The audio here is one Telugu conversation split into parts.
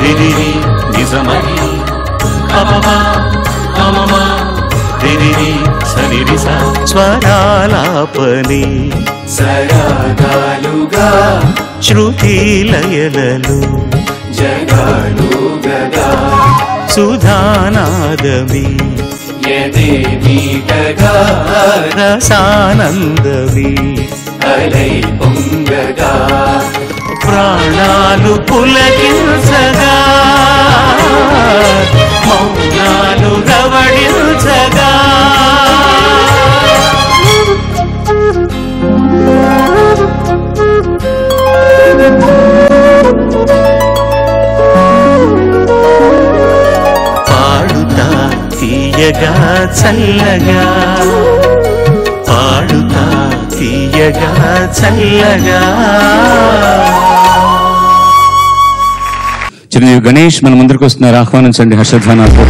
రిరిరి నిజమని అమమా అమమా రిరిరి సరిరిస స్వరాలాపని సరాగాలుగా శృతి లయలలు జగాలుగగా సుధానాదమి ఎదే మీటగా రసానందమి అలై పొంగగా ప్రాణాలు పులకించగా మౌనాలు రవడించగా పాడుతా తీయగా చల్లగా పాడుతా తీయగా చల్లగా చిరంజీవి గణేష్ మన ముందరికి వస్తున్నారు ఆహ్వానించండి హర్షధ్వానాలు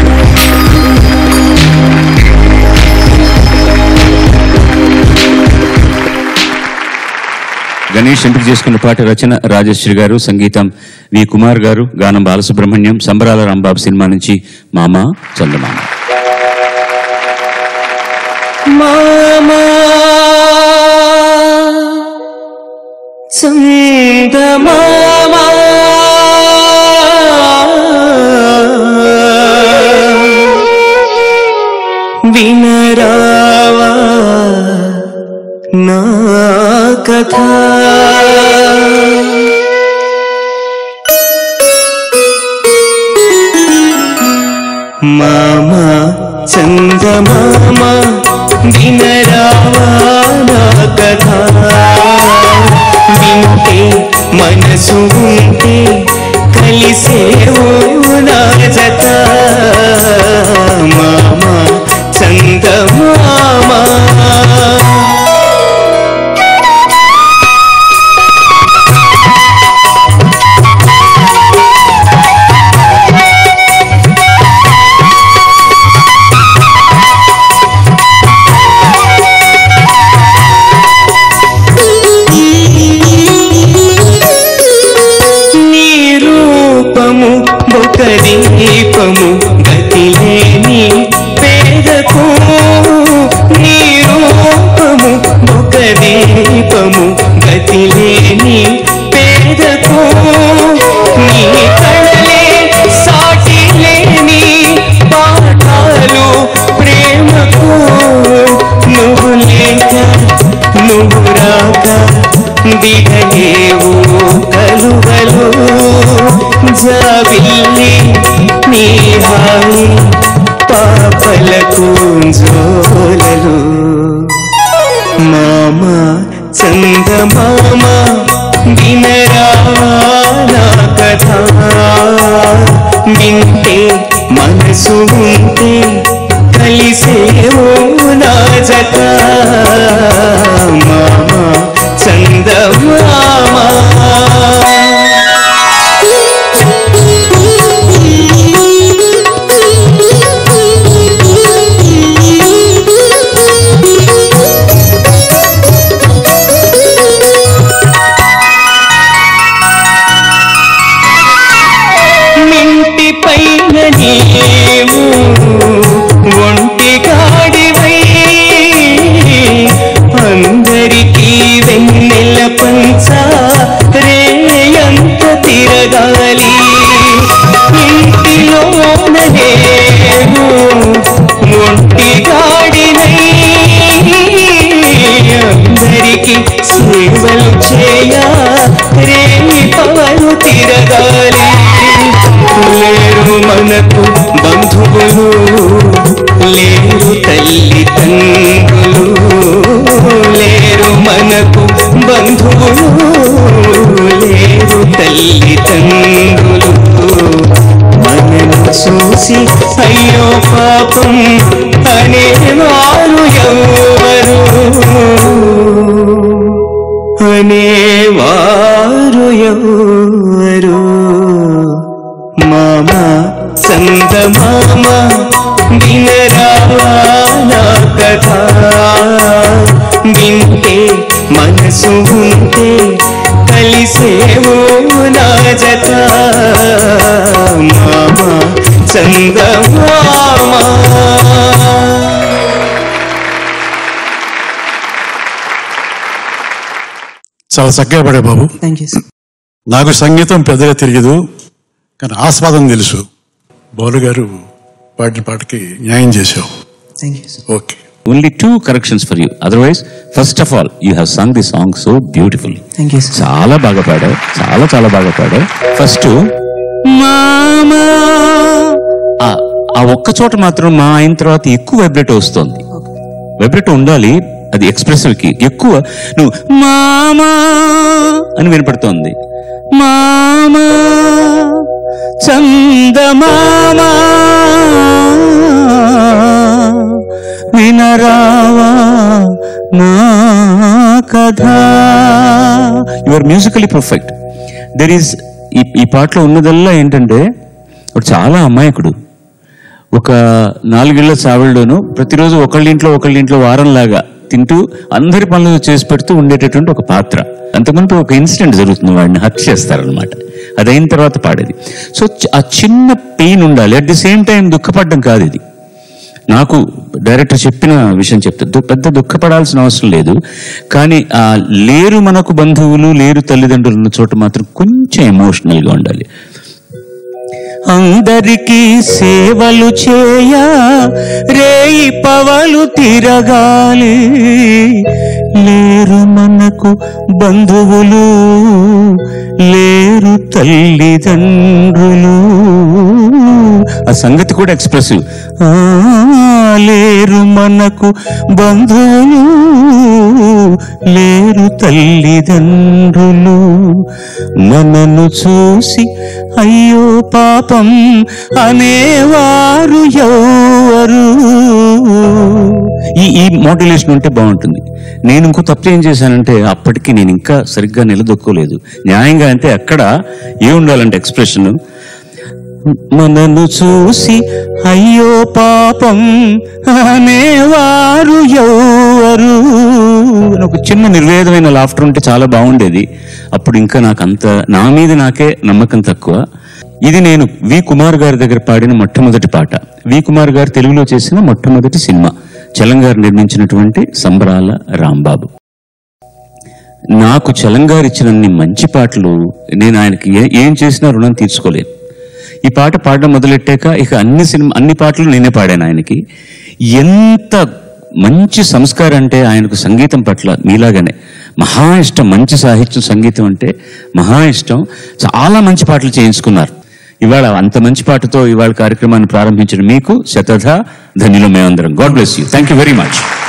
గణేష్ ఎంపిక చేసుకున్న పాట రచన రాజశ్రీ గారు సంగీతం వి కుమార్ గారు గానం బాలసుబ్రహ్మణ్యం సంబరాల రాంబాబు సినిమా నుంచి మామ చందమామ మామా చందమామా వినరావా నా కథ మామా చందమామ వినరావా నా కథ వింటే మనసు ఉంటే కలిసేవో నా జత మామా చందమామ నీ రూపము ఒక దీపము గతిలేని పేదకు నీ రూపము ఒక దీపము గతిలేని పేదకు నీ కళలే సాటి లేని పాఠాలు ప్రేమకు నువ్వు లేక నువ్వు రాక దిగలేవు కలువలు జాబిల్లి నీ హాయి పాపలకు జోలలు మామ చందమామ వినరావా నా కథ వింటే మనసు ఉంటే కలిసేవో నా జత మామ చందమామ మింటి పైన నీవు ఒంటి గాడివై అందరికీ వెన్నెల పంచ రేయంత తిరగాలి ఇంటిలోన లేవు ఒంటి గాడినై అందరికి సేవలు చేయ రేమి పవను తిరగాలి లేరు మనకు బంధువులు లేరు తల్లి తండ్రులు లేరు మనకు బంధువులు లేరు తల్లి తండ్రులు మనను చూసి అయ్యో పాపం అనేవారు ఎవరు అనేవారు ఎవరు మామ చందమామ వినరావా నా కథ వింటే మనసు ఉంటే కలిసేవో నా జత చందమామ చాలా చక్కగా పడే బాబు థ్యాంక్ యూ సార్ నాకు సంగీతం పెద్దగా తెలియదు కానీ ఆస్వాదం తెలుసు బాలు గారు పాడిన పాటకి న్యాయం చేశావు thank you sir okay only two corrections for you otherwise first of all you have sang the song so beautiful thank you sir చాలా బాగా పాడావు చాలా చాలా బాగా పాడావు ఫస్ట్ మామా ఆ- ఆ ఒక్క చోట మాత్రం మా అయిన తర్వాత ఎక్కువ వైబ్రేట్ వస్తుంది వైబ్రేట్ ఉండాలి అది ఎక్స్ప్రెసివ్ కి ఎక్కువ నువ్వు మామా అని వినపడుతోంది మామా చందమామా వినరావా నా కథ your musically perfect there is ఈ ఈ పాటలో ఉన్నదల్లా ఏంటంటే వాడు చాలా అమాయకుడు ఒక నాలుగేళ్ల చావిళ్ళలోను ప్రతిరోజు ఒకళ్ళింట్లో ఒకళ్ళింట్లో వారంలాగా తింటూ అందరి పనులు చేసి పెడుతూ ఉండేటటువంటి ఒక పాత్ర అంతకుముందు ఒక ఇన్సిడెంట్ జరుగుతుంది వాడిని హత్య చేస్తారనమాట అది అయిన తర్వాత పాడేది సో చ- ఆ చిన్న పెయిన్ ఉండాలి అట్ ది సేమ్ టైం దుఃఖపడడం కాదు ఇది నాకు డైరెక్టర్ చెప్పిన విషయం చెప్తే దు- పెద్ద దుఃఖపడాల్సిన అవసరం లేదు కానీ ఆ లేరు మనకు బంధువులు లేరు తల్లిదండ్రులు ఉన్న చోట మాత్రం కొంచెం ఎమోషనల్ గా ఉండాలి అందరికీ సేవలు చేయ రేయి పవలు తిరగాలి లేరు మనకు బంధువులు లేరు తల్లిదండ్రులు ఆ సంగతి కూడా ఎక్స్ప్రెసివ్ ఆ, లేరు మనకు బంధువులు లేరు తల్లిదండ్రులు మనను చూసి అయ్యో పాపం అనేవారు ఎవరు ఈ ఈ మోటివేషన్ ఉంటే బాగుంటుంది నేను ఇంకో తప్పు ఏం చేశానంటే అప్పటికి నేను ఇంకా సరిగ్గా నిలదొక్కోలేదు న్యాయంగా అంటే అక్కడ ఏ ఉండాలంటే ఎక్స్ప్రెషన్ మనను చూసి అయ్యో పాపం అనేవారు ఎవరు అని ఒక చిన్న నిర్వేదమైన లాఫ్టర్ ఉంటే చాలా బాగుండేది అప్పుడు ఇంకా నాకు అంత నా మీద నాకే నమ్మకం తక్కువ ఇది నేను వి కుమార్ గారి దగ్గర పాడిన మొట్టమొదటి పాట వి కుమార్ గారు తెలుగులో చేసిన మొట్టమొదటి సినిమా చలంగారు నిర్మించినటువంటి సంబరాల రాంబాబు నాకు చలంగారు ఇచ్చినన్ని మంచి పాటలు నేను ఆయనకి ఏ- ఏం చేసినా రుణం తీర్చుకోలేను ఈ పాట పాడడం మొదలెట్టాక ఇక అన్ని సినిమా అన్ని పాటలు నేనే పాడాను ఆయనకి ఎంత మంచి సంస్కారం అంటే ఆయనకు సంగీతం పట్ల మీలాగానే మహా ఇష్టం మంచి సాహిత్యం సంగీతం అంటే మహా ఇష్టం చాలా మంచి పాటలు చేయించుకున్నారు ఇవాళ అంత మంచి పాటతో ఇవాళ కార్యక్రమాన్ని ప్రారంభించిన మీకు శతధ ధన్యులు మేమందరం God bless you thank you very much